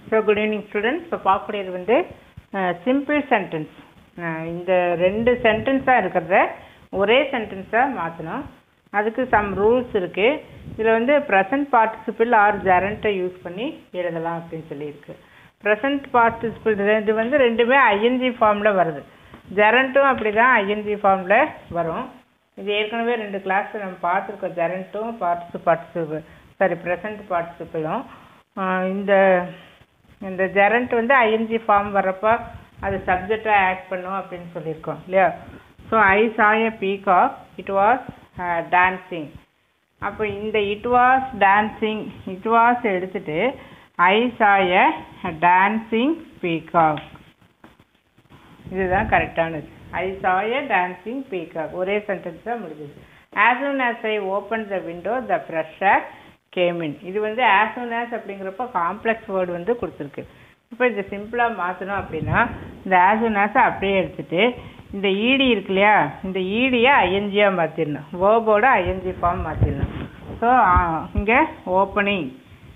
so good evening students இப்போ பார்க்கக்கூடியது வந்து சிம்பிள் சென்டென்ஸ் இந்த ரெண்டு சென்டென்ஸ் தான் இருக்கிறத ஒரே சென்டென்ஸாக மாற்றணும் அதுக்கு சம் ரூல்ஸ் இருக்குது இதில் வந்து ப்ரெசன்ட் பார்ட்டிசிபிள் ஆர் ஜெரண்ட்டை யூஸ் பண்ணி எழுதலாம் அப்படின்னு சொல்லியிருக்கு ப்ரெசன்ட் பார்ட்டிசிபிள் இது வந்து ரெண்டுமே ஐஎன்ஜி ஃபார்மில் வருது ஜெரண்ட்டும் அப்படி தான் ஐஎன்ஜி ஃபார்மில் வரும் இது ஏற்கனவே ரெண்டு கிளாஸ் நம்ம பார்த்துருக்கோம் ஜெரண்ட்டும் பார்ட்டிசி பார்ட்டிசிபிள் சாரி ப்ரெசன்ட் பார்ட்டிசிபிளும் இந்த இந்த ஜெரண்ட் வந்து ஐஎன்ஜி ஃபார்ம் வர்றப்போ அது சப்ஜெக்டாக ஆட் பண்ணும் அப்படின்னு சொல்லியிருக்கோம் இல்லையா ஸோ ஐ சாய பீகாக் இட் வாஸ் டான்ஸிங் அப்போ இந்த it was dancing it was எடுத்துட்டு ஐ சாய டான்ஸிங் பீகாக் இதுதான் கரெக்டானது ஐ சாய டான்ஸிங் பீகாக் ஒரே சென்டென்ஸ் தான் முடிஞ்சது as soon as I open the window the ஃப்ரெஷ்ஷாக கேம் இன் இது வந்து ஆஸ் சூன் ஆஸ் அப்படிங்கிறப்ப காம்ப்ளெக்ஸ் வேர்டு வந்து கொடுத்துருக்கு இப்போ இதை சிம்பிளாக மாற்றணும் அப்படின்னா இந்த ஆஸ் சூன் ஆஸை அப்படியே எடுத்துட்டு இந்த ஈடி இருக்கு இல்லையா இந்த ஈடியை ஐஎன்ஜியாக மாற்றிடணும் வேர்போட ஐஎன்ஜி ஃபார்ம் மாற்றிடணும் ஸோ இங்கே ஓப்பனிங்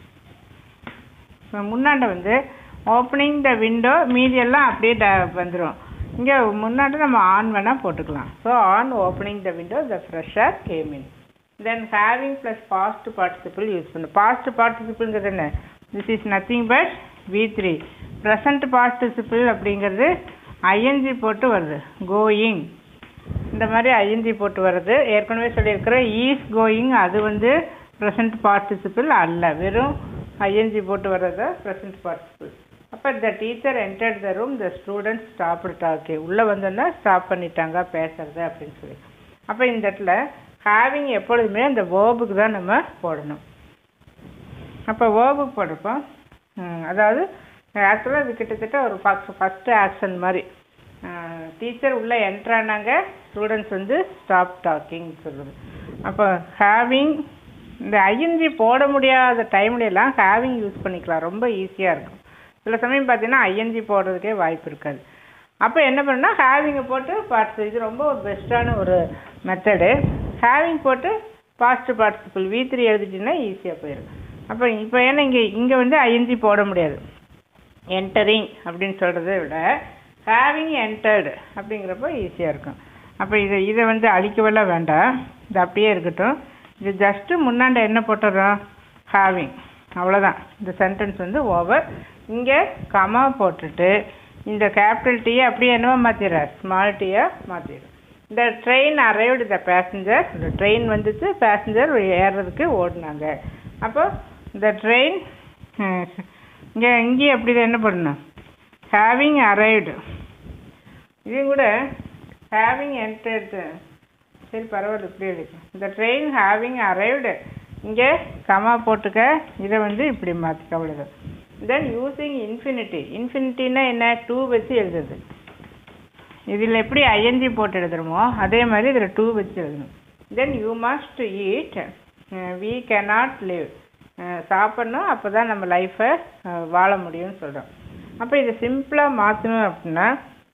முன்னாண்ட வந்து ஓப்பனிங் த விண்டோ மீதியெல்லாம் அப்படியே ட வந்துடும் இங்கே முன்னாடி நம்ம ஆன் வேணால் போட்டுக்கலாம் so on opening the window the ஃப்ரெஷ்ஷாக came in then having plus past participle use பண்ணு பாஸ்ட் பார்ட்டிசிபிள்ங்கிறது என்ன this is nothing but V three present participle அப்படிங்கிறது ஐஎன்ஜி போட்டு வருது கோயிங் இந்த மாதிரி ஐஎன்ஜி போட்டு வருது ஏற்கனவே சொல்லியிருக்கிற ஈஸ் கோயிங் அது வந்து ப்ரெசண்ட் பார்ட்டிசிபிள் அல்ல வெறும் ஐஎன்ஜி போட்டு வர்றது ப்ரெசண்ட் பார்ட்டிசிபிள் அப்போ the teacher entered the room the student stop டாக்கே உள்ளே வந்தோன்னா ஸ்டாப் பண்ணிட்டாங்க பேசுறது அப்படின்னு சொல்லி அப்போ இந்த இடத்துல ஹேவிங் எப்பொழுதுமே அந்த வேர்புக்கு தான் நம்ம போடணும் அப்போ வேர்புக்கு போடுறப்போ அதாவது ஆக்சுவலாக இது கிட்டத்தட்ட ஒரு ஃபஸ்ட் ஃபஸ்ட்டு ஆக்ஷன் மாதிரி டீச்சர் உள்ளே என்ட்ரானாங்க ஸ்டூடெண்ட்ஸ் வந்து ஸ்டாப் டாக்கிங் சொல்லுது அப்போ ஹேவிங் இந்த ஐஎன்ஜி போட முடியாத டைம்லலாம் ஹேவிங் யூஸ் பண்ணிக்கலாம் ரொம்ப ஈஸியாக இருக்கும் சில சமயம் பார்த்தீங்கன்னா ஐஎன்ஜி போடுறதுக்கே வாய்ப்பு இருக்காது அப்போ என்ன பண்ணால் ஹேவிங்கை போட்டு பார்ட்ஸ் இது ரொம்ப ஒரு பெஸ்ட்டான ஒரு மெத்தடு ஹேவிங் போட்டு பாஸ்ட் பார்ட்டிசிபிள் வி த்ரீ எழுதிட்டிங்கன்னா ஈஸியாக போயிடும் அப்போ இப்போ ஏன்னா இங்கே இங்கே வந்து ஐஎன்ஜி போட முடியாது என்டரிங் அப்படின்னு சொல்கிறத விட ஹேவிங் என்டர்டு அப்படிங்கிறப்போ ஈஸியாக இருக்கும் அப்போ இதை இதை வந்து அழிக்கவெல்லாம் வேண்டாம் இது அப்படியே இருக்கட்டும் இது ஜஸ்ட்டு முன்னாண்ட என்ன போட்டுறோம் ஹேவிங் அவ்வளோதான் இந்த சென்டென்ஸ் வந்து ஓவர் இங்கே கமா போட்டுட்டு இந்த கேபிட்டல் டீயை அப்படியே என்னவோ மாற்றிடுற ஸ்மால் டீயாக மாற்றிடும் இந்த ட்ரெயின் அரைவ்டு த பேசஞ்சர் இந்த ட்ரெயின் வந்துச்சு பேசஞ்சர் ஏறுறதுக்கு ஓடினாங்க அப்போ இந்த ட்ரெயின் இங்கே இங்கேயும் அப்படி தான் என்ன பண்ணணும் ஹேவிங் அரைவ்டு இதையும் கூட ஹேவிங் என்டர்டு சரி பரவாயில்ல இப்படி எழுதிக்கலாம் இந்த ட்ரெயின் ஹேவிங் அரைவ்டு இங்கே கமா போட்டுக்க இதை வந்து இப்படி மாற்றிக்க அவ்வளோதான் தென் யூஸிங் இன்ஃபினிட்டி இன்ஃபினிட்டின்னா என்ன டூ வச்சு எழுதுது இதில் எப்படி ஐஎன்ஜி போட்டு எழுதுறோமோ அதே மாதிரி இதில் டூ வச்சு எழுதணும் then you must eat we cannot live சாப்பிட்ணும் அப்போ தான் நம்ம லைஃப்பை வாழ முடியும்னு சொல்கிறோம் அப்போ இதை சிம்பிளாக மாற்றணும் அப்படின்னா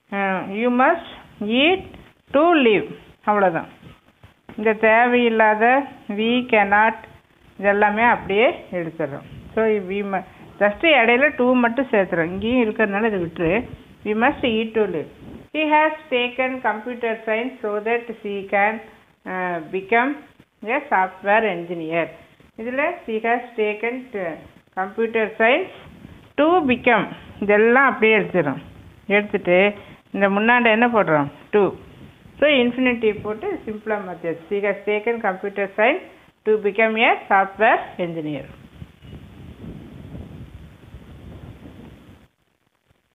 you must eat to live அவ்வளோதான் இந்த தேவையில்லாத வி கேனாட் இதெல்லாமே அப்படியே எடுத்துடுறோம் ஸோ வி ம ஜஸ்ட்டு இடையில டூ மட்டும் சேர்த்துறோம் இங்கேயும் இருக்கிறதுனால இதை விட்டுரு we must eat to live he has taken computer science so that she can become a software engineer இதில் she has taken computer science to become இதெல்லாம் அப்படியே எடுத்துடும் எடுத்துட்டு இந்த முன்னாடி என்ன போடுறோம் டூ ஸோ இன்ஃபினிட்டி போட்டு சிம்பிளாக மாற்றியாச்சு she has taken computer science to become a software engineer